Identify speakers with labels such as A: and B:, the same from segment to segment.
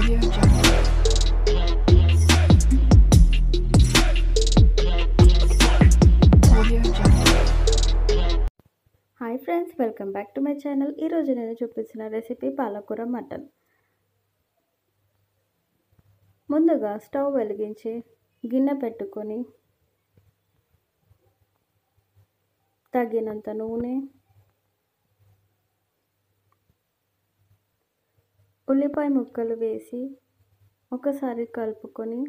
A: Audio Jungle. Audio Jungle.
B: Hi friends welcome back to my channel ఈరోజు నేను చూపించిన recipe పాలకూర మటన్ ముందుగా స్టవ్ వెలిగించి గిన్నె పెట్టుకొని తగినంత నూనె ఉల్లిపాయ ముక్కలు వేసి ఒకసారి కలుపుకొని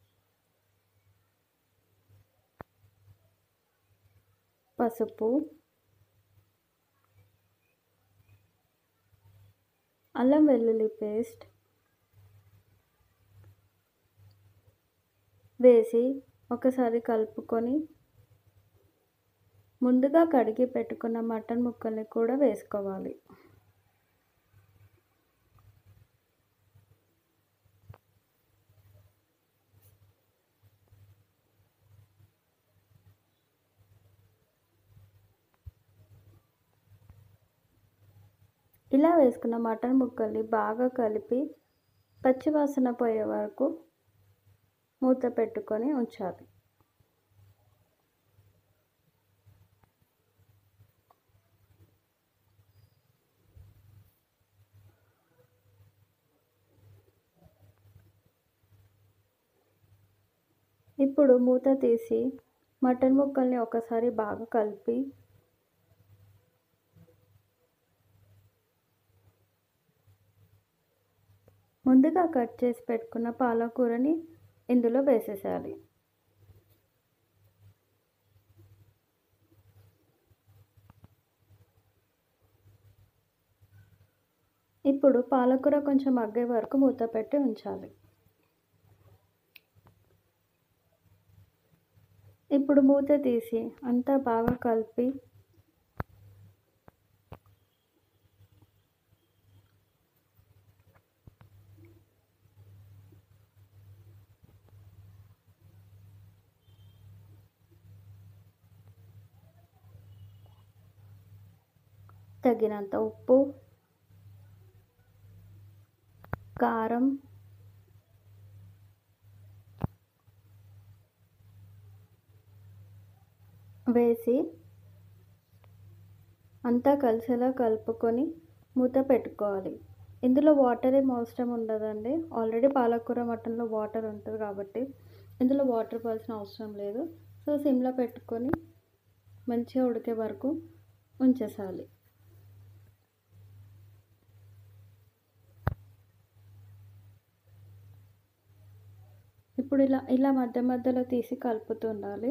B: పసుపు అల్లం వెల్లుల్లి పేస్ట్ వేసి ఒకసారి కలుపుకొని ముందుగా కడిగి పెట్టుకున్న మటన్ ముక్కల్ని కూడా వేసుకోవాలి ఇలా వేసుకున్న మటన్ ముక్కల్ని బాగా కలిపి పచ్చివాసన పోయే వరకు మూత పెట్టుకొని ఉంచాలి ఇప్పుడు మూత తీసి మటన్ ముక్కల్ని ఒకసారి బాగా కలిపి ముందుగా కట్ చేసి పెట్టుకున్న పాలకూరని ఇందులో వేసేసేయాలి ఇప్పుడు పాలకూర కొంచెం మగ్గే వరకు మూత పెట్టి ఉంచాలి ఇప్పుడు మూత తీసి అంతా బాగా కలిపి తగినంత ఉప్పు కారం వేసి అంతా కలిసేలా కలుపుకొని మూత పెట్టుకోవాలి ఇందులో వాటర్ ఏం అవసరం ఉండదండి ఆల్రెడీ పాలకూర మటన్లో వాటర్ ఉంటుంది కాబట్టి ఇందులో వాటర్ పోవాల్సిన అవసరం లేదు సో సిమ్లో పెట్టుకొని మంచిగా ఉడికే వరకు ఉంచేసాలి ఇప్పుడు ఇలా ఇలా మధ్య మధ్యలో తీసి కలుపుతూ ఉండాలి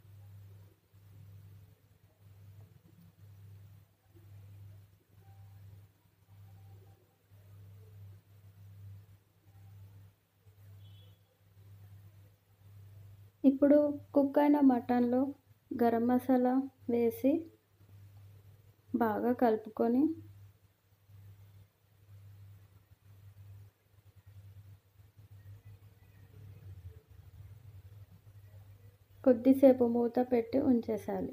B: ఇప్పుడు కుక్ అయిన మటన్లో గరం మసాలా వేసి బాగా కలుపుకొని కొద్దిసేపు మూత పెట్టి ఉంచేసాలి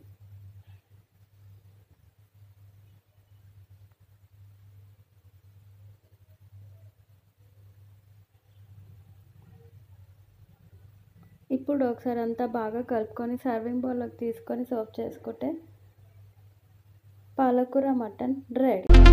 B: ఇప్పుడు ఒకసారి అంతా బాగా కలుపుకొని సర్వింగ్ బౌల్లోకి తీసుకొని సర్వ్ చేసుకుంటే పాలకూర మటన్ రెడీ